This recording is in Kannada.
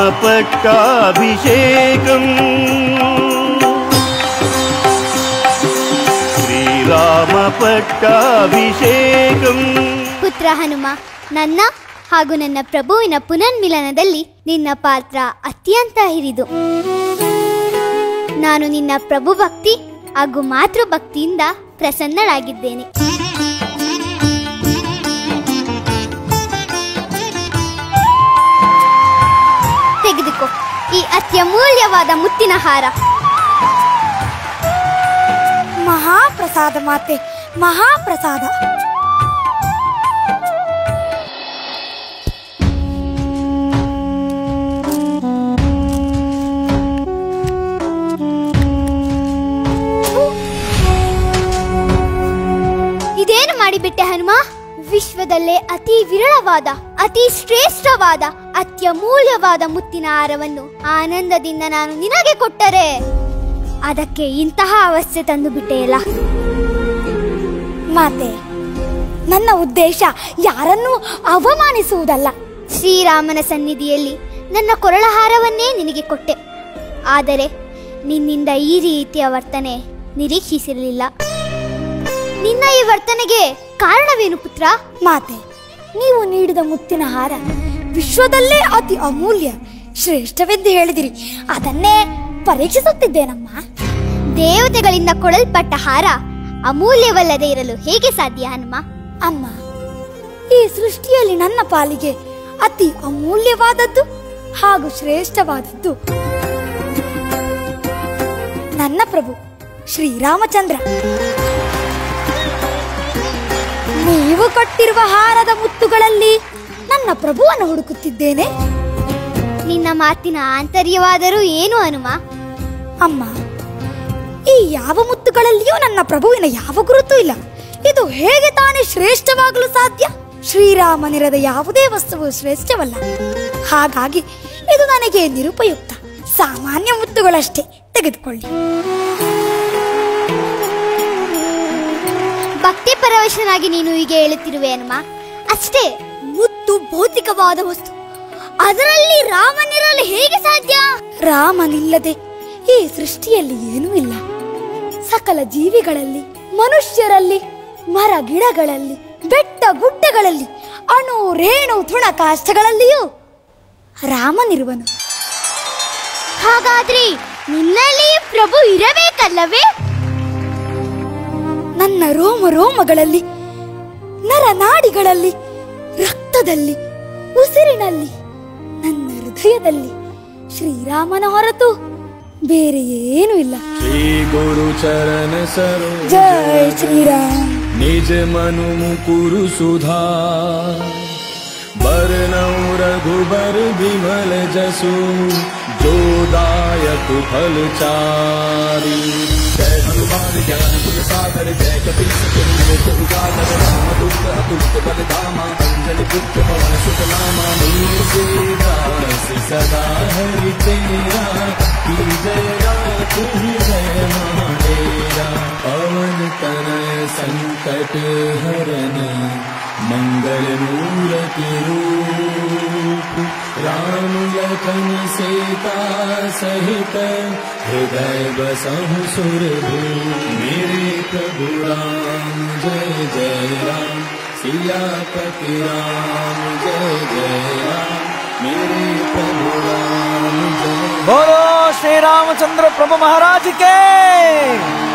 श्रीरामपट्टाभिषेकम् श्रीरामपट्टाभिषेकम् ಪುತ್ರ ಹನುಮ ನನ್ನ ಹಾಗೂ ನನ್ನ ಪ್ರಭುವಿನ ಪುನರ್ಮಿಲನದಲ್ಲಿ ನಿನ್ನ ಪಾತ್ರ ಅತ್ಯಂತ ಹಿರಿದು ನಾನು ನಿನ್ನ ಪ್ರಭು ಭಕ್ತಿ ಹಾಗೂ ಮಾತೃ ಭಕ್ತಿಯಿಂದ ಪ್ರಸನ್ನಳಾಗಿದ್ದೇನೆ ತೆಗೆದುಕೋ ಈ ಅತ್ಯಮೂಲ್ಯವಾದ ಮುತ್ತಿನ ಹಾರ ಮಹಾಪ್ರಸಾದ ಮಾತೆ ಮಹಾಪ್ರಸಾದ ಇದೇನು ಮಾಡಿಬಿಟ್ಟೆ ಹನುಮ ವಿಶ್ವದಲ್ಲೇ ಅತಿ ವಿರಳವಾದ ಅತಿ ಶ್ರೇಷ್ಠವಾದ ಅತ್ಯಮೂಲ್ಯವಾದ ಮುತ್ತಿನ ಹಾರವನ್ನು ಆನಂದದಿಂದ ನಾನು ನಿನಗೆ ಕೊಟ್ಟರೆ ಅದಕ್ಕೆ ಇಂತಹ ಅವಸ್ಥೆ ತಂದು ಬಿಟ್ಟೆಯಲ್ಲ ಮಾತೆ ನನ್ನ ಉದ್ದೇಶ ಯಾರನ್ನೂ ಅವಮಾನಿಸುವುದಲ್ಲ ಶ್ರೀರಾಮನ ಸನ್ನಿಧಿಯಲ್ಲಿ ನನ್ನ ಕೊರಳಹಾರವನ್ನೇ ನಿನಗೆ ಕೊಟ್ಟೆ ಆದರೆ ನಿನ್ನಿಂದ ಈ ರೀತಿಯ ವರ್ತನೆ ನಿರೀಕ್ಷಿಸಿರಲಿಲ್ಲ ನಿನ್ನ ಈ ವರ್ತನೆಗೆ ಕಾರಣವೇನು ಪುತ್ರ ಮಾತೆ ನೀವು ನೀಡಿದ ಮುತ್ತಿನ ಹಾರ ವಿಶ್ವದಲ್ಲೇ ಅತಿ ಅಮೂಲ್ಯ ಶ್ರೇಷ್ಠವೆಂದು ಹೇಳಿದಿರಿ ಅದನ್ನೇ ಪರೀಕ್ಷಿಸುತ್ತಿದ್ದೇನಮ್ಮ ದೇವತೆಗಳಿಂದ ಕೊಡಲ್ಪಟ್ಟ ಹಾರ ಅಮೂಲ್ಯವಲ್ಲದೆ ಇರಲು ಹೇಗೆ ಸಾಧ್ಯ ಹನುಮ ಅಮ್ಮ ಈ ಸೃಷ್ಟಿಯಲ್ಲಿ ನನ್ನ ಪಾಲಿಗೆ ಅತಿ ಅಮೂಲ್ಯವಾದದ್ದು ಹಾಗೂ ಶ್ರೇಷ್ಠವಾದದ್ದು ನನ್ನ ಪ್ರಭು ಶ್ರೀರಾಮಚಂದ್ರ ನೀವು ಕೊಟ್ಟಿರುವ ಹಾರದ ಮುತ್ತುಗಳಲ್ಲಿ ನನ್ನ ಪ್ರಭುವನ್ನು ಹುಡುಕುತ್ತಿದ್ದೇನೆ ನಿನ್ನ ಮಾತಿನ ಆಂತರ್ಯವಾದರೂ ಏನು ಹನುಮ ಅಮ್ಮ ಈ ಯಾವ ಮುತ್ತುಗಳಲ್ಲಿಯೂ ನನ್ನ ಪ್ರಭುವಿನ ಯಾವ ಗುರುತು ಇಲ್ಲ ಇದು ಹೇಗೆ ತಾನೇ ಶ್ರೇಷ್ಠವಾಗಲು ಸಾಧ್ಯ ಶ್ರೀರಾಮನಿರದ ಯಾವುದೇ ವಸ್ತುವು ಶ್ರೇಷ್ಠವಲ್ಲ ಹಾಗಾಗಿ ಇದು ನನಗೆ ನಿರುಪಯುಕ್ತ ಸಾಮಾನ್ಯ ಮುತ್ತುಗಳಷ್ಟೇ ತೆಗೆದುಕೊಳ್ಳಿ ಭಕ್ತಿ ಪರವಶನಾಗಿ ನೀನು ಹೀಗೆ ಹೇಳುತ್ತಿರುವೆ ಹನುಮ ಅಷ್ಟೇ ಮುತ್ತು ಭೌತಿಕವಾದ ವಸ್ತು ಅದರಲ್ಲಿ ರಾಮನಿರಲು ಹೇಗೆ ಸಾಧ್ಯ ರಾಮನಿಲ್ಲದೆ ಈ ಸೃಷ್ಟಿಯಲ್ಲಿ ಏನೂ ಇಲ್ಲ ಸಕಲ ಜೀವಿಗಳಲ್ಲಿ ಮನುಷ್ಯರಲ್ಲಿ ಮರ ಗಿಡಗಳಲ್ಲಿ ಬೆಟ್ಟ ಗುಡ್ಡಗಳಲ್ಲಿ ಅಣು ರೇಣು ತೃಣ ಕಾಷ್ಟಗಳಲ್ಲಿಯೂ ರಾಮನಿರುವನು ಹಾಗಾದ್ರೆ ನಿನ್ನಲ್ಲಿ ಪ್ರಭು ಇರಬೇಕಲ್ಲವೇ ನನ್ನ ರೋಮ ರೋಮಗಳಲ್ಲಿ ನರನಾಡಿಗಳಲ್ಲಿ ರಕ್ತದಲ್ಲಿ ಉಸಿರಿನಲ್ಲಿ ನನ್ನ ಹೃದಯದಲ್ಲಿ ಶ್ರೀರಾಮನ ಹೊರತು ಬೇರೆ ಏನೂ ಇಲ್ಲ श्री गुरु चरण सरोज ಜೈ ಶ್ರೀರಾಮ್ निज मनु मुकुरु सुधार बरनौ रघुबर विमल जसु जो दायक फल चारी जय हनुमान ज्ञान गुण सागर जय कपीस तिहु लोक उजागर राम दूत अतुलित बल धामा अंजलि पुत्र पवन सुत नामा नीर से दास सदा हरि तेरा की जय रात जय महाडेरा पवन तनय संकट हरन मंगल मूर्ति रूप राम लखन सीता सहित हृदय बसहु सुर मेरे प्रभु राम जय जय राम सियापति राम जय जय राम मेरे प्रभु राम जय बोलो श्री रामचंद्र प्रभु महाराज के